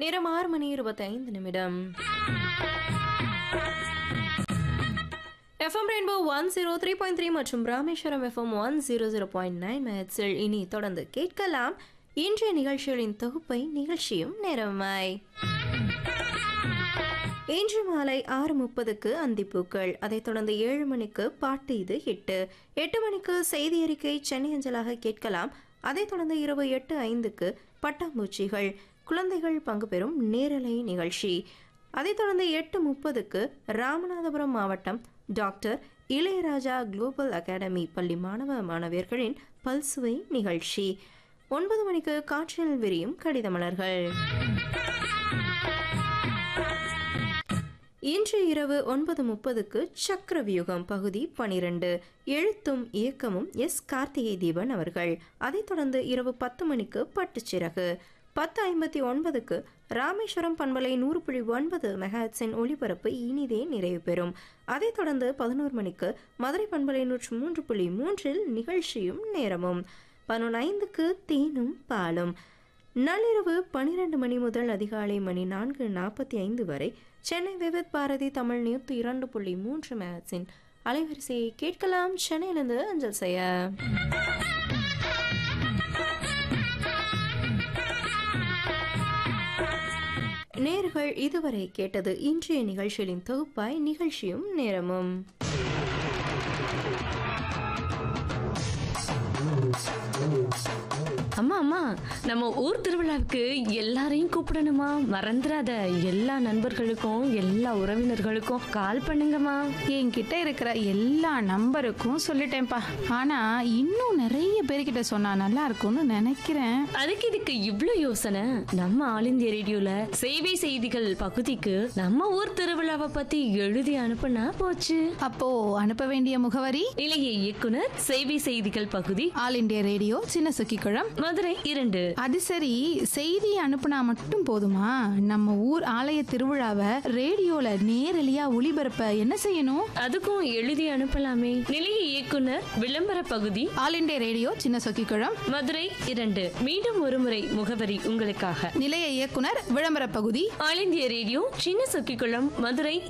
நேரம் ஆறு மணி இருபத்தைந்து நிமிடம் FM rainbow one zero three point three மற்றும் Rameswaram FM one zero zero point nine மேட்ஸில் இனி தொடர்ந்து கேட்கலாம் இன்றைய நிகழ்ச்சிகளின் தொகுப்பை நிகழ்ச்சியும் நேரமாய் இன்று மாலை ஆறு முப்பதுக்கு அந்திப்பூக்கள் அதைத் தொடர்ந்து ஏழு மணிக்கு பாட்டு இது எட்டு எட்டு மணிக்கு செய்தி அறிக்கை சென்னை அஞ்சலாக கேட்கலாம் அதைத் தொடர்ந்து இரவு எட்டு ஐந்துக்கு பட்டாம்பூச்சிகள் குழந்தைகள் பங்கு பெறும் நேரலை நிகழ்ச்சி அதைத் தொடர்ந்து எட்டு முப்பதுக்கு ராமநாதபுரம் மாவட்டம் டாக்டர் இளையராஜா குளோபல் அகாடமி பள்ளி மாணவ மாணவியர்களின் பல்சுவை நிகழ்ச்சி ஒன்பது மணிக்கு காற்றில் விரியும் கடிதமலர்கள் இன்று இரவு ஒன்பது முப்பதுக்கு சக்கரவியூகம் பகுதி பனிரெண்டு எழுத்தும் இயக்கமும் எஸ் கார்த்திகை தீபன் அவர்கள் அதைத் தொடர்ந்து இரவு பத்து மணிக்கு பட்டுச்சிறகு பத்து ஐம்பத்தி ஒன்பதுக்கு ராமேஸ்வரம் பண்பலை நூறு புள்ளி ஒன்பது மெகாட்ஸின் ஒளிபரப்பு இனிதே நிறைவு பெறும் அதைத் தொடர்ந்து பதினோரு மணிக்கு மதுரை பண்பலை நூற்று மூன்று புள்ளி மூன்றில் நிகழ்ச்சியும் நேரமும் பதினொன்று ஐந்துக்கு தேனும் பாலும் நள்ளிரவு பனிரெண்டு மணி முதல் அதிகாலை மணி நான்கு நாற்பத்தி ஐந்து வரை சென்னை விவித் பாரதி தமிழ் நியூத்து இரண்டு புள்ளி மூன்று மேட்ஸின் அலைவரிசையை கேட்கலாம் சென்னையிலிருந்து அஞ்சல் செய்ய நேர்கள் இதுவரை கேட்டது இன்றைய நிகழ்ச்சிகளின் தொகுப்பாய் நிகழ்ச்சியும் நேரமும் அம்மா அம்மா நம்ம ஊர் திருவிழாவுக்கு எல்லாரையும் கூப்பிடணுமா மறந்துடாத எல்லா நண்பர்களுக்கும் எல்லா உறவினர்களுக்கும் கால் பண்ணுங்கம்மா என்கிட்ட இருக்கிற எல்லா நம்பருக்கும் சொல்லிட்டேன்ப்பா ஆனா இன்னும் நிறைய பேர்கிட்ட சொன்னா நல்லா இருக்கும்னு நினைக்கிறேன் அதுக்கு இதுக்கு இவ்ளோ யோசனை நம்ம ஆல் இந்தியா ரேடியோல சேவை செய்திகள் பகுதிக்கு நம்ம ஊர் திருவிழாவை பத்தி எழுதி அனுப்புனா போச்சு அப்போ அனுப்ப வேண்டிய முகவரி இளைய இயக்குனர் சேவை செய்திகள் பகுதி ஆல் இண்டியா ரேடியோ சின்ன சுக்கிக்குளம் மதுரை இரண்டு அது சரி செய்தி அனுப்புனா மட்டும் போதுமா நம்ம ஊர் ஆலய திருவிழாவை ரேடியோல நேரலையா ஒளிபரப்ப என்ன செய்யணும் அதுக்கும் எழுதி அனுப்பலாமே நிலைய இயக்குனர் விளம்பர பகுதி ஆல் இண்டியா ரேடியோ சின்ன சொக்கிக்குளம் மதுரை இரண்டு மீண்டும் ஒருமுறை முகவரி உங்களுக்காக நிலைய இயக்குனர் விளம்பர பகுதி ஆல் இந்திய ரேடியோ சின்ன சொக்கிக்குளம் மதுரை